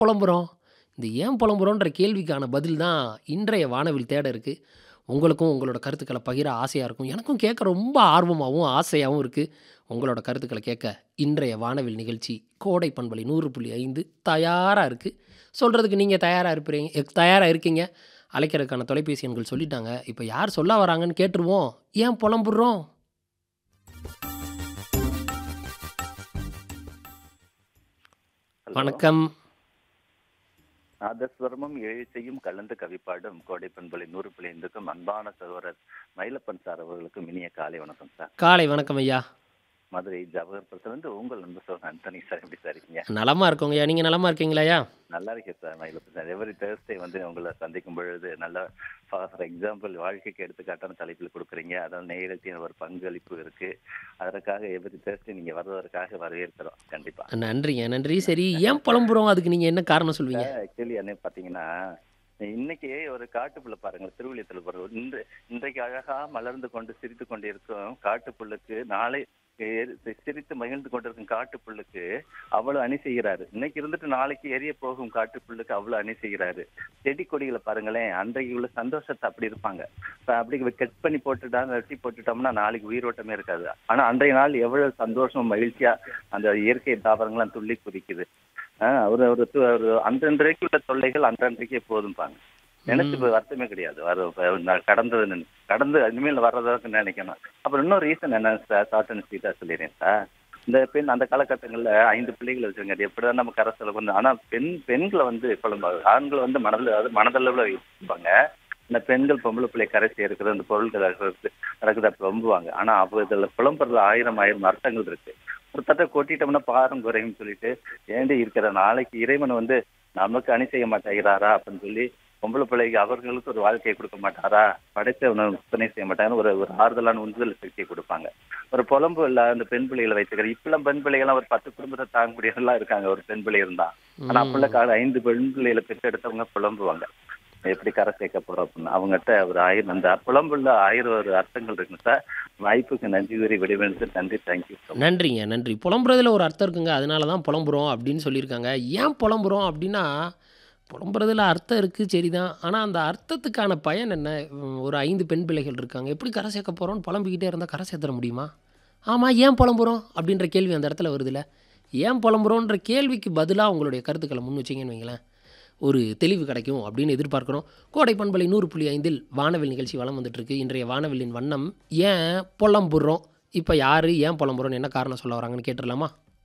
புலம்புறோம்? இந்த ஏன் புலம்புறோன்ற கேள்விக்கான பதில் தான் இன்றைய வானவில் தேட இருக்கு. உங்களுக்கும் உங்களோட கருத்துக்கள பகிர ஆசையா இருக்கும். எனக்கும் கேட்க ரொம்ப ஆர்வமாவும், ஆசையாவும் இருக்கு. உங்களோட கருத்துக்கள கேட்க இன்றைய வானவில் நிகழ்ச்சி கோடை பண்பலை 100.5 தயாரா இருக்கு. சொல்றதுக்கு நீங்க தயாரா இருப்பிறீங்க தயாரா இருக்கீங்க. அழைக்கிறதுக்கான தொலைபேசி எண்கள் சொல்லிட்டாங்க. இப்ப யார் சொல்ல வராங்கன்னு கேட்டுருவோம். ஏன் புலம்புறோம்? ஹலோ. வணக்கம். நாதஸ்வரமும் இசையும் கலந்து கவிப்பாடும் கோடை பண்பலை 100.5க்கும் அன்பான சகோதரர் மயிலப்பன் சார் அவர்களுக்கும் இனிய காலை வணக்கம் சார். காலை வணக்கம் ஐயா. மதுரை ஜவஹர்புரத்திலிருந்து உங்கள் அன்பு சகோதரர் அந்தனி சார் எப்படி சார் இருக்கீங்க? நலமா இருக்கோங்கய்யா. நீங்க நலமா இருக்கீங்களா ஐயா? நல்லா இருக்கேன் sir Mayilappan sir. Every Thursday வந்து உங்களை சந்திக்கும் பொழுது நல்ல ஃபார் எக்ஸாம்பிள் வாழ்க்கைக்கு எடுத்துக்காட்டான தலைப்பில் கொடுக்குறீங்க. அதாவது நேரத்தின் ஒரு பங்களிப்பு இருக்கு. அதற்காக எவரி தேர்ஸ்டே நீங்க வர்றதற்காக வரவேற்கிறோம் கண்டிப்பா. நன்றிங்க, நன்றி. சரி ஏன் புலம்புறோம்? அதுக்கு நீங்க என்ன காரணம் சொல்வீங்க? ஆக்சுவலி என்ன பாத்தீங்கன்னா இன்னைக்கு ஒரு காட்டுப்புள்ள பாருங்க திருவிழியத்தில் போறது இன்று இன்றைக்கு அழகா மலர்ந்து கொண்டு சிரித்து கொண்டிருக்கும் காட்டுப்புல்லுக்கு நாளை எரி- சிரித்து மகிழ்ந்து கொண்டிருக்கும் காட்டுப்புல்லுக்கு அவ்வளவு அணி செய்கிறாரு இன்னைக்கு இருந்துட்டு நாளைக்கு எரிய போகும் காட்டுப்புல்லுக்கு அவ்வளவு அணி செய்கிறாரு செடி கொடிகளை பாருங்களேன் அன்றைக்கு உள்ள சந்தோஷத்தை அப்படி இருப்பாங்க இப்ப அப்படி கட் பண்ணி போட்டுட்டா வெட்டி போட்டுட்டோம்னா நாளைக்கு உயிரோட்டமே இருக்காது ஆனா அன்றைய நாள் எவ்வளவு சந்தோஷம் மகிழ்ச்சியா அந்த இயற்கை தாவரங்கள்லாம் துள்ளி குதிக்குது ஆஹ் ஒரு ஒரு து- ஒரு அன்றன்றைக்கு உள்ள தொல்லைகள் அன்றன்றைக்கே போதும்பாங்க நினைச்சு இப்ப வருத்தமே கிடையாது வர வ- நான் கடந்தது நினை- கடந்து இனிமேல் வர்றதாக நினைக்கணும் அப்புறம் இன்னொரு ரீசன் என்ன சார் ஷார்ட் அண்ட் ஸ்வீட்டா சொல்லிடுறேன் சார் இந்த பெண் அந்த காலகட்டங்கள்ல ஐந்து பிள்ளைகள் வச்சுருங்க அது எப்படிதான் நம்ம கரை செலவு வந்து ஆனா பெண் பெண்களை வந்து குழம்பாது ஆண்கள் வந்து மனதில் அதாவது மனதளவுல வைப்பாங்க இந்த பெண்கள் பொம்பளை பிள்ளை கரை சேர்க்கிறது அந்த பொருட்கள் அறுக்கிறது, நடக்குது அப்ப ரொம்புவாங்க ஆனா அவ இதுல புலம்புறதுல ஆயிரம் ஆயிரம் அர்த்தங்கள் இருக்கு ஒரு தட்டை கொட்டிட்டோம்னா பாரம் குறையும் சொல்லிட்டு ஏண்டி இருக்கிற நாளைக்கு இறைவன் வந்து நமக்கு அணி செய்ய மாட்டேங்கிறாரா அப்படின்னு சொல்லி பொம்பளை பிள்ளைக்கு அவர்களுக்கு ஒரு வாழ்க்கையை கொடுக்க மாட்டாரா படைத்தவனை துணை செய்ய மாட்டாங்கன்னு ஒரு ஒரு ஆறுதலான உந்துதல் சக்தியை கொடுப்பாங்க ஒரு புலம்பு இல்ல அந்த பெண் பிள்ளைகளை வைத்துக்கிற இப்பெல்லாம் பெண் பிள்ளைகள்லாம் ஒரு பத்து குடும்பத்தை தாங்க முடியாதெல்லாம் இருக்காங்க ஒரு பெண் பிள்ளை இருந்தா ஆனா அப்பள்ள கால ஐந்து பெண் பிள்ளைகளை பெற்றெடுத்தவங்க புலம்புவாங்க எப்படி கரை சேர்க்க போறோம் அப்படின்னு அவங்ககிட்ட ஒரு ஆயிரம் அந்த புலம்புல ஆயிரம் ஒரு அர்த்தங்கள் இருக்குங்க சார் வாய்ப்புக்கு நன்றி கூறி விடைபெறுது நன்றி தேங்க்யூ நன்றிங்க, நன்றி. புலம்புறதுல ஒரு அர்த்தம் இருக்குங்க. அதனால தான் புலம்புறோம் அப்படின்னு சொல்லியிருக்காங்க. ஏன் புலம்புறோம் அப்படின்னா, புலம்புறதுல அர்த்தம் இருக்கு சரிதான். ஆனா அந்த அர்த்தத்துக்கான பயன் என்ன? ம், ஒரு 5 பெண் பிள்ளைகள் இருக்காங்க. எப்படி கரை சேர்க்க போறோம்னு புலம்பிக்கிட்டே இருந்தா கரை சேர்த்துற முடியுமா? ஆமா, ஏன் புலம்புறோம்? அப்படின்ற கேள்வி அந்த இடத்துல வருதுல்ல. ஏன் புலம்புறோன்ற கேள்விக்கு பதிலா உங்களுடைய கருத்துக்கள முன் வச்சீங்கன்னு வைங்களேன், ஒரு தெளிவு கிடைக்கும் அப்படின்னு எதிர்பார்க்கிறோம். கோடை பண்பலை 100.5ல் வானவில் நிகழ்ச்சி வலம் வந்துட்டு இருக்கு. இன்றைய வானவில்லின் வண்ணம் ஏன் புலம்புறோம்? இப்ப யாரு ஏன் புலம்புறோம்னு என்ன காரணம் சொல்ல வராங்கன்னு கேட்டுறலாமா?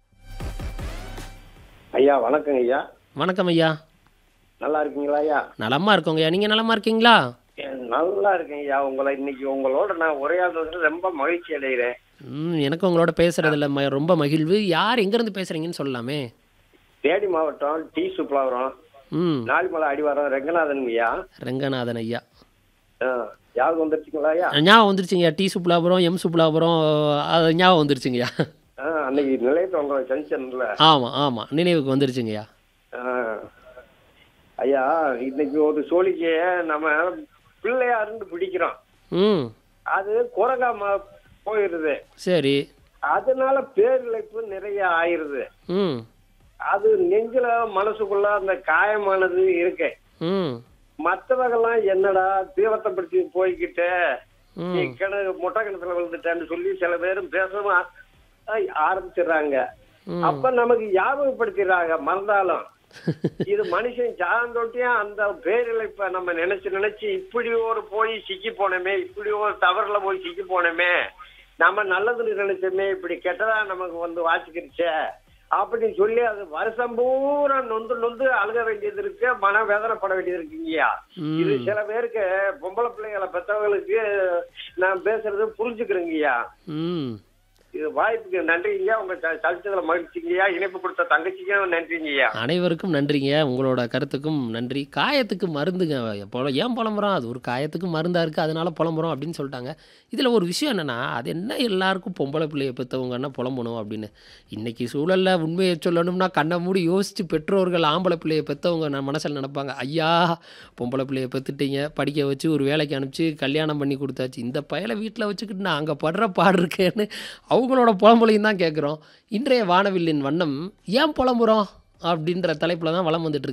ஐயா வணக்கங்க ஐயா வணக்கம் ஐயா. நல்லா இருக்கீங்களா ஐயா நலமா இருக்கோங்கய்யா. நீங்க நலமா இருக்கீங்களா? நல்லா இருக்கேன் ஐயா உங்களை இன்னைக்கு உங்களோட நான் உரையாடுறது ரொம்ப மகிழ்ச்சி அடைகிறேன் ம், எனக்கு உங்களோட பேசுறதுல ம ரொம்ப மகிழ்வு. யார் எங்கேருந்து பேசுறீங்கன்னு சொல்லலாமே? தேனி மாவட்டம் டி சுப்லாவரம் ம், நாலிமலை அடிவாரம் ரெங்கநாதன் ஐயா ரங்கநாதன் ஐயா. ஆ, யாருக்கு வந்துருச்சுங்களா ஐயா ஞாபகம் வந்துருச்சுங்கய்யா. டி சுப்புலாபுரம், எம் சுப்புலாபுரம் அது ஞாபகம் வந்துருச்சுங்கய்யா. ஆ, அன்னைக்கு நிலையத்தை உங்களை சந்திச்சேன்ல ஆமா, ஆமா. நினைவுக்கு வந்துருச்சுங்கய்யா. ஆ. ஐயா இன்னைக்கு ஒரு சோழிக்கைய நம்ம பிள்ளையாருன்னு பிடிக்கிறோம் ம், அது குரங்காம போயிருது சரி. அதனால பேரிழைப்பு நிறைய ஆயிருது ம், அது நெஞ்சில மனசுக்குள்ள அந்த காயமானது இருக்கு ம், மத்தவங்கெல்லாம் என்னடா தீவத்தை பிடிச்சி போய்கிட்டு நீ ம், கிணறு முட்டை கிணத்துல விழுந்துட்டேன்னு சொல்லி சில பேரும் பேசவும் ஆ- ஆ- ஆரம்பிச்சிடுறாங்க ம். அப்ப நமக்கு ஞாபகப்படுத்திடுறாங்க மறந்தாலும் இது மனுஷன் சாந்தோட்டியும் அந்த பேரிழைப்ப நம்ம நினைச்சு நினைச்சு இப்படி ஒரு போய் சிக்கி போனோமே இப்படி ஒரு தவறுல போய் சிக்கி போனோமே நம்ம நல்லதுன்னு நினைச்சோமே இப்படி கெட்டதா நமக்கு வந்து வாசிக்கிருச்சே அப்படின்னு சொல்லி அது வருஷம் பூரா நொந்து நொந்து அழுக வேண்டியது இருக்கு மன வேதனைப்பட வேண்டியது இருக்குங்கய்யா இது ம், சில பேருக்கு பொம்பளை பிள்ளைகளை பெற்றவங்களுக்கு நான் பேசுறது புரிஞ்சுக்கிறேங்கய்யா ம். இது வாய்ப்புக்கு நன்றிங்கய்யா உங்க ச- சலிச்சதுல மகிழ்ச்சிங்கய்யா இணைப்பு கொடுத்த தங்கச்சிக்கும் நன்றிங்கய்யா அனைவருக்கும் நன்றிங்க. உங்களோட கருத்துக்கும் நன்றி. காயத்துக்கு மருந்துங்க. பொல ஏன் புலம்புறோம்? அது ஒரு காயத்துக்கு மருந்தா இருக்கு. அதனால புலம்புறோம் அப்படின்னு சொல்லிட்டாங்க. இதுல ஒரு விஷயம் என்னன்னா, அது என்ன எல்லாருக்கும் பொம்பளை பிள்ளைய பெத்தவங்கன்னா புலம்பணும் அப்படின்னு. இன்னைக்கு சூழல்ல உண்மைய சொல்லணும்னா கண்ண மூடி யோசிச்சு பெற்றோர்கள் ஆம்பளை பிள்ளைய பெத்தவங்க ந மனசுல நெனைப்பாங்க. ஐயா! பொம்பளை பிள்ளைய பெத்துட்டீங்க. படிக்க வச்சு ஒரு வேலைக்கு அனுப்பிச்சு கல்யாணம் பண்ணி குடுத்தாச்சு. இந்த பயல வீட்ல வச்சுக்கிட்டு நான் அங்க படுற பாடு இருக்கேன்னு அவங்களோட புலம்பலையும் தான் கேட்குறோம். இன்றைய வானவில்லின் வண்ணம் ஏன் புலம்புறோம்? அப்படின்ற தலைப்புல தான் வலம் வந்துட்டு இருக்கு.